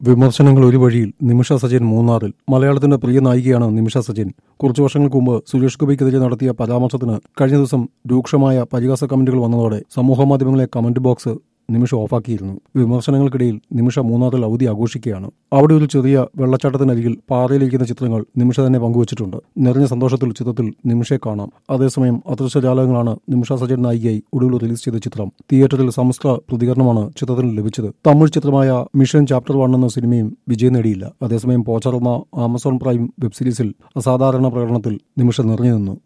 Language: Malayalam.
വിമർശനങ്ങൾ ഒരു വഴിയിൽ നിമിഷ സജയൻ മൂന്നാറിൽ മലയാളത്തിന്റെ പ്രിയ നായികയാണ് നിമിഷ സജയൻ കുറച്ചു വർഷങ്ങൾക്ക് മുമ്പ് സുരേഷ് ഗോപിക്കെതിരെ നടത്തിയ പരാമർശത്തിന് കഴിഞ്ഞ ദിവസം രൂക്ഷമായ പരിഹാസ കമന്റുകൾ വന്നതോടെ സമൂഹമാധ്യമങ്ങളെ കമന്റ് ബോക്സ് നിമിഷ ഓഫാക്കിയിരുന്നു വിമർശനങ്ങൾക്കിടയിൽ നിമിഷ മൂന്നാറിൽ അവധി ആഘോഷിക്കുകയാണ് അവിടെ ഒരു ചെറിയ വെള്ളച്ചാട്ടത്തിനരികിൽ പാറയിലിരിക്കുന്ന ചിത്രങ്ങൾ നിമിഷ തന്നെ പങ്കുവച്ചിട്ടുണ്ട് നിറഞ്ഞ സന്തോഷത്തിൽ ചിത്രത്തിൽ നിമിഷയെ കാണാം അതേസമയം അദൃശ്യജാലകങ്ങളാണ് നിമിഷ സജയൻ നായികയായി ഒടുവിൽ റിലീസ് ചെയ്ത ചിത്രം തിയേറ്ററിൽ സമ്മിശ്ര പ്രതികരണമാണ് ചിത്രത്തിന് ലഭിച്ചത് തമിഴ് ചിത്രമായ മിഷൻ ചാപ്റ്റർ വൺ എന്ന സിനിമയും വിജയം നേടിയില്ല അതേസമയം പോച്ചർ എന്ന ആമസോൺ പ്രൈം വെബ് സീരീസിൽ അസാധാരണ പ്രകടനത്തിൽ നിമിഷ നിറഞ്ഞു നിന്നു